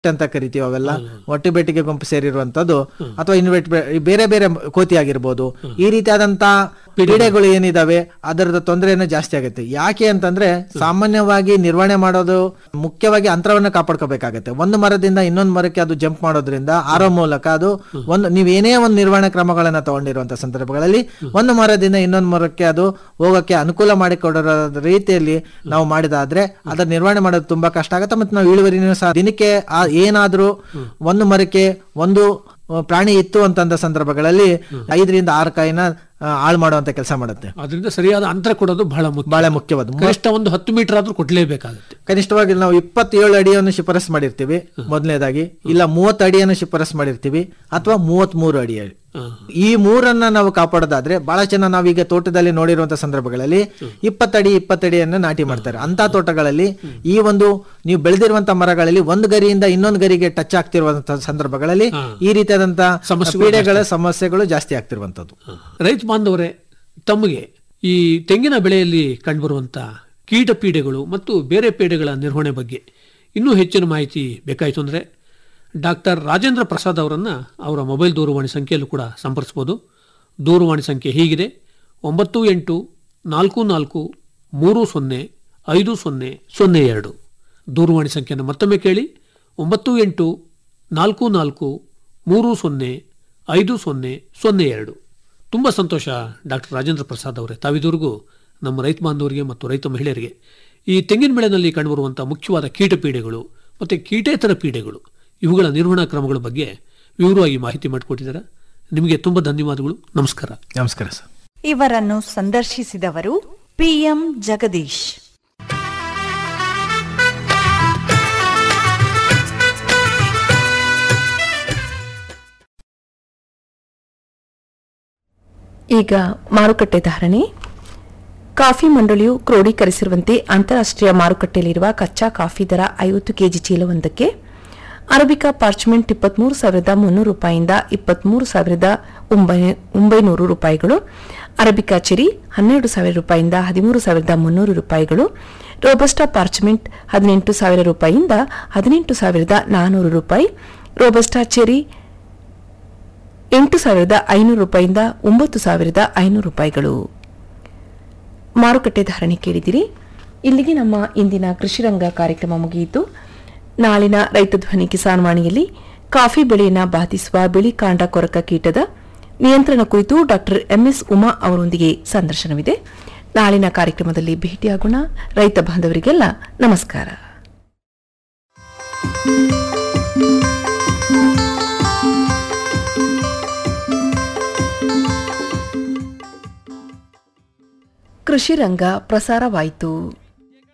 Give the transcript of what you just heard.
ಅಂತ ಕರಿತೀವಿ ಅವೆಲ್ಲ ಒಟ್ಟು ಬೆಟ್ಟಿಗೆ ಗುಂಪು ಸೇರಿರುವಂತದ್ದು ಅಥವಾ ಇನ್ವೆಟ್ ಬೇರೆ ಬೇರೆ ಕೋತಿ ಆಗಿರ್ಬೋದು ಈ ರೀತಿಯಾದಂತ ಪೀಡೆಗಳು ಏನಿದಾವೆ ಅದರದ ತೊಂದರೆಯನ್ನು ಜಾಸ್ತಿ ಆಗುತ್ತೆ ಯಾಕೆ ಅಂತಂದ್ರೆ ಸಾಮಾನ್ಯವಾಗಿ ನಿರ್ವಹಣೆ ಮಾಡೋದು ಮುಖ್ಯವಾಗಿ ಅಂತರವನ್ನ ಕಾಪಾಡ್ಕೋಬೇಕಾಗತ್ತೆ ಒಂದು ಮರದಿಂದ ಇನ್ನೊಂದು ಮರಕ್ಕೆ ಅದು ಜಂಪ್ ಮಾಡೋದ್ರಿಂದ ಆರೋ ಮೂಲಕ ಅದು ಒಂದು ನೀವೇನೇ ಒಂದು ನಿರ್ವಹಣೆ ಕ್ರಮಗಳನ್ನ ತಗೊಂಡಿರುವಂತ ಸಂದರ್ಭಗಳಲ್ಲಿ ಒಂದು ಮರದಿಂದ ಇನ್ನೊಂದು ಮರಕ್ಕೆ ಅದು ಹೋಗಕ್ಕೆ ಅನುಕೂಲ ಮಾಡಿಕೊಡೋ ರೀತಿಯಲ್ಲಿ ನಾವು ಮಾಡಿದಾದ್ರೆ ಅದರ ನಿರ್ವಹಣೆ ಮಾಡೋದು ತುಂಬಾ ಕಷ್ಟ ಆಗುತ್ತೆ ಮತ್ತೆ ನಾವು ಇಳುವರಿನೂ ಸಹ ದಿನಕ್ಕೆ ಆ ಏನಾದ್ರೂ ಒಂದು ಮರಕ್ಕೆ ಒಂದು ಆ, ಪ್ರಾಣಿ ಇತ್ತು ಅಂತಂದ ಸಂದರ್ಭಗಳಲ್ಲಿ ಐದರಿಂದ ಆರು ಕಾಯಿನ ಹಾಳು ಮಾಡುವಂತ ಕೆಲಸ ಮಾಡುತ್ತೆ ಅದರಿಂದ ಸರಿಯಾದ ಅಂತರ ಕೊಡೋದು ಬಹಳ ಮುಖ್ಯ ಬಹಳ ಮುಖ್ಯವಾದ ಕನಿಷ್ಠ ಒಂದು ಹತ್ತು ಮೀಟರ್ ಆದ್ರೂ ಕೊಡ್ಲೇಬೇಕಾಗುತ್ತೆ ಕನಿಷ್ಠವಾಗಿ ನಾವು ಇಪ್ಪತ್ತೇಳು ಅಡಿಯನ್ನು ಶಿಫಾರಸ್ ಮಾಡಿರ್ತೀವಿ ಮೊದಲನೇದಾಗಿ ಇಲ್ಲ ಮೂವತ್ತು ಅಡಿಯನ್ನು ಶಿಫಾರಸ್ ಮಾಡಿರ್ತೀವಿ ಅಥವಾ ಮೂವತ್ತ್ ಮೂರು ಅಡಿ ಹಾ. ಈ ಮೂರನ್ನ ನಾವು ಕಾಪಾಡೋದಾದ್ರೆ ಬಹಳ ಜನ ನಾವೀಗ ತೋಟದಲ್ಲಿ ನೋಡಿರುವಂತ ಸಂದರ್ಭಗಳಲ್ಲಿ ಇಪ್ಪತ್ತಡಿ ಇಪ್ಪತ್ತಡಿಯನ್ನು ನಾಟಿ ಮಾಡ್ತಾರೆ ಅಂತ ತೋಟಗಳಲ್ಲಿ ಈ ಒಂದು ನೀವು ಬೆಳೆದಿರುವಂತ ಮರಗಳಲ್ಲಿ ಒಂದು ಗರಿಯಿಂದ ಇನ್ನೊಂದು ಗರಿಗೆ ಟಚ್ ಆಗ್ತಿರುವಂತ ಸಂದರ್ಭಗಳಲ್ಲಿ ಈ ರೀತಿಯಾದಂತ ಪೀಡೆಗಳ ಸಮಸ್ಯೆಗಳು ಜಾಸ್ತಿ ಆಗ್ತಿರುವಂತದ್ದು ರೈತ ಬಾಂಧವರೇ ತಮಗೆ ಈ ತೆಂಗಿನ ಬೆಳೆಯಲ್ಲಿ ಕಂಡುಬರುವಂತ ಕೀಟ ಪೀಡೆಗಳು ಮತ್ತು ಬೇರೆ ಪೀಡೆಗಳ ನಿರ್ವಹಣೆ ಬಗ್ಗೆ ಇನ್ನೂ ಹೆಚ್ಚಿನ ಮಾಹಿತಿ ಬೇಕಾಯಿತು ಅಂದರೆ ಡಾಕ್ಟರ್ ರಾಜೇಂದ್ರ ಪ್ರಸಾದ್ ಅವರನ್ನು ಅವರ ಮೊಬೈಲ್ ದೂರವಾಣಿ ಸಂಖ್ಯೆಯಲ್ಲೂ ಕೂಡ ಸಂಪರ್ಸ್ಬೋದು ದೂರವಾಣಿ ಸಂಖ್ಯೆ ಹೀಗಿದೆ ಒಂಬತ್ತು ಎಂಟು ನಾಲ್ಕು ನಾಲ್ಕು ಮೂರು ಸೊನ್ನೆ ಐದು ಸೊನ್ನೆ ಸೊನ್ನೆ ಎರಡು ದೂರವಾಣಿ ಸಂಖ್ಯೆಯನ್ನು ಮತ್ತೊಮ್ಮೆ ಕೇಳಿ ಒಂಬತ್ತು ಎಂಟು ನಾಲ್ಕು ನಾಲ್ಕು ಮೂರು ಸೊನ್ನೆ ಐದು ಸೊನ್ನೆ ಸೊನ್ನೆ ಎರಡು ತುಂಬ ಸಂತೋಷ ಡಾಕ್ಟರ್ ರಾಜೇಂದ್ರ ಪ್ರಸಾದ್ ಅವರೇ ತಾವಿದುವರೆಗೂ ನಮ್ಮ ರೈತ ಬಾಂಧವರಿಗೆ ಮತ್ತು ರೈತ ಮಹಿಳೆಯರಿಗೆ ಈ ತೆಂಗಿನ ಬೆಳೆನಲ್ಲಿ ಕಂಡುಬರುವಂಥ ಮುಖ್ಯವಾದ ಕೀಟ ಪೀಡೆಗಳು ಮತ್ತು ಕೀಟೇತರ ಪೀಡೆಗಳು ಇವುಗಳ ನಿರ್ವಹಣಾ ಕ್ರಮಗಳ ಬಗ್ಗೆ ವಿವರವಾಗಿ ಮಾಹಿತಿ ಮಾಡಿಕೊಟ್ಟಿದ್ದಾರೆ ನಿಮಗೆ ತುಂಬ ಧನ್ಯವಾದಗಳು ನಮಸ್ಕಾರ ನಮಸ್ಕಾರ ಸರ್ ಇವರನ್ನು ಸಂದರ್ಶಿಸಿದವರು ಪಿಎಂ ಜಗದೀಶ್ ಈಗ ಮಾರುಕಟ್ಟೆ ಧಾರಣೆ ಕಾಫಿ ಮಂಡಳಿಯು ಕ್ರೋಢೀಕರಿಸಿರುವಂತೆ ಅಂತಾರಾಷ್ಟ್ರೀಯ ಮಾರುಕಟ್ಟೆಯಲ್ಲಿರುವ ಕಚ್ಚಾ ಕಾಫಿ ದರ ಐವತ್ತು ಕೆಜಿ ಚೀಲವೊಂದಕ್ಕೆ ಅರಬಿಕಾ ಪಾರ್ಚ್ಮೆಂಟ್ ಇಪ್ಪತ್ಮೂರು ಸಾವಿರದ ಮುನ್ನೂರು ರೂಪಾಯಿಯಿಂದ ಇಪ್ಪತ್ಮೂರು ಸಾವಿರದ ಒಂಬೈ- ಒಂಬೈನೂರು ರೂಪಾಯಿಗಳು ಅರಬಿಕಾ ಚೆರಿ ಹನ್ನೆರಡು ಸಾವಿರ ರೂಪಾಯಿಯಿಂದ ಹದಿಮೂರು ಸಾವಿರದ ಮುನ್ನೂರು ರೂಪಾಯಿಗಳು ರೋಬಸ್ಟಾ ಪಾರ್ಚ್ಮೆಂಟ್ ಹದಿನೆಂಟು ಸಾವಿರ ರೂಪಾಯಿಯಿಂದ ಹದಿನೆಂಟು ಸಾವಿರದ ನಾನ್ನೂರು ರೂಪಾಯಿ ರೋಬಸ್ಟಾ ಚೆರಿ ಎಂಟು ಸಾವಿರದ ಐನೂರು ರೂಪಾಯಿಯಿಂದ ಒಂಬತ್ತು ಸಾವಿರದ ಐನೂರು ರೂಪಾಯಿಗಳು ಮಾರುಕಟ್ಟೆ ಧಾರಣೆ ಕೇಳಿದಿರಿ ಇಲ್ಲಿಗೆ ನಮ್ಮ ಇಂದಿನ ಕೃಷಿರಂಗ ಕಾರ್ಯಕ್ರಮ ಮುಗಿಯಿತು ನಾಳಿನ ರೈತ ಧ್ವನಿ ಕಿಸಾನ್ ವಾಣಿಯಲ್ಲಿ ಕಾಫಿ ಬೆಳೆಯನ್ನು ಬಾಧಿಸುವ ಬಿಳಿ ಕಾಂಡ ಕೊರಕ ಕೀಟದ ನಿಯಂತ್ರಣ ಕುರಿತು ಡಾಕ್ಟರ್ ಎಂಎಸ್ ಉಮಾ ಅವರೊಂದಿಗೆ ಸಂದರ್ಶನವಿದೆ ನಾಳಿನ ಕಾರ್ಯಕ್ರಮದಲ್ಲಿ ಭೇಟಿಯಾಗೋಣ ರೈತ ಬಾಂಧವರಿಗೆಲ್ಲ ನಮಸ್ಕಾರ ಕೃಷಿ ರಂಗ ಪ್ರಸಾರವಾಯಿತು